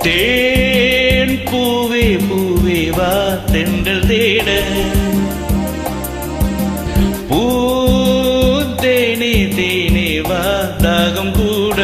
தேன் பூவே பூவே வா தென்றல் தேட பூத்தேனே தேனே வா தாகம் கூட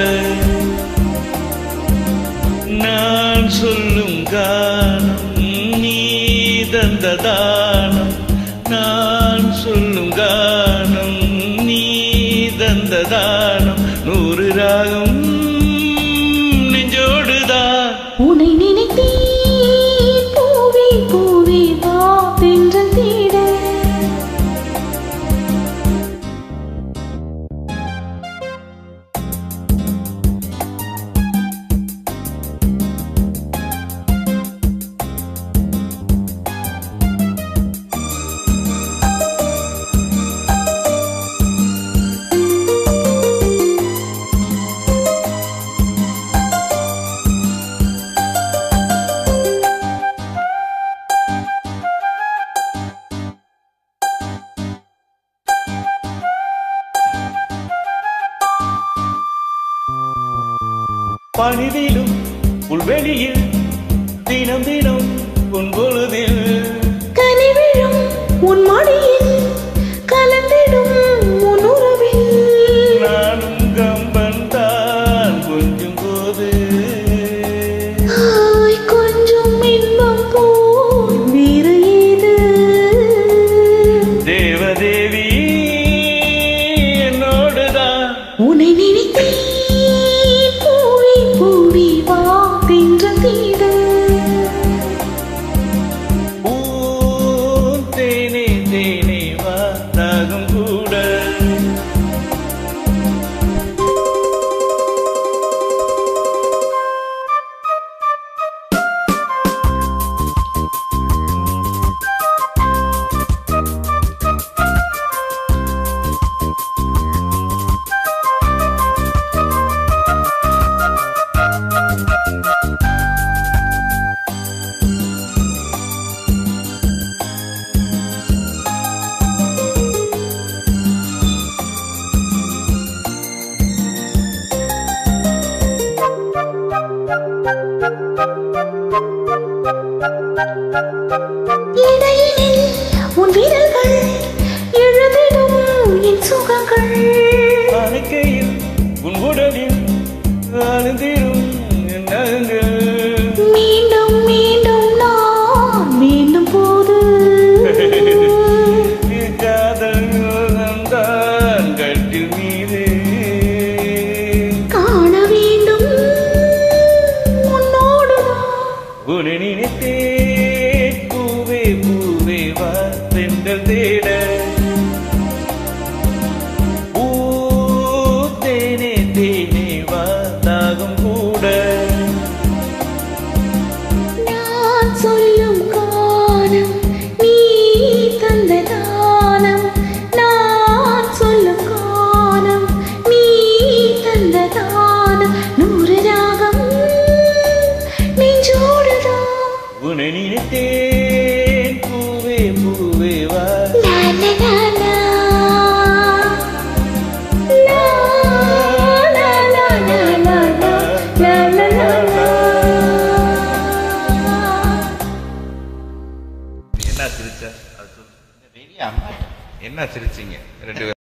நான் சொல்லும் கானம் நீ தந்த தானம் நான் சொல்லும் கானம் நீ தந்த தானம் நூறு ராகம் நெஞ்சோடுதான் உன்னை நினைத்தேன் பூவே பூவே வா தென்றல் தேட பணிவிலும் புல்வெளியில் தினம் தினம் உன் பொழுதில் கனிவிழும் உன் மடியில் கலந்திடும் உன் உறவில் நானும் கம்பன் தான் கொஞ்சம் போது ஆய், கொஞ்சம் இன்பம் போல் வேறு ஏது தேவதேவி என்னோடுதான் உன்னை நினைத்தேன் பூவே பூவே வா தென்றல் தேட பூந்தேனே தேனே வா தாகம் கூட இடையினில் உன் விரல்கள் எழுதிடும் என் சுகங்கள் அணைக்கையில் உன் உடலில் அழுந்திரும் என் நகங்கள் மீண்டும் மீண்டும் நான் வேண்டும் போது காதல் யோகம்தான் கட்டில் மீது காண வேண்டும் உன்னோடுதான் உன்னை நினைத்தேன் பூவே பூவே வா தென்றல் தேட பூத்தேனே தேனே வா தாகம் கூட நான் சொல்லும் கானம் நீ தந்த தானம் நான் சொல்லும் கானம் நீ தந்த தானம் நூறு ராகம் நெஞ்சோடுதான் உன்னை நினைத்தேன் பூவே பூவே வா லா, லா, லா, லா. லா, லா, லா, லா, லா, லா. லா, லா, லா, லா. என்ன சிரிச்ச அது சொல்லு. என்ன சிரிச்சீங்க ரெண்டு பேரும்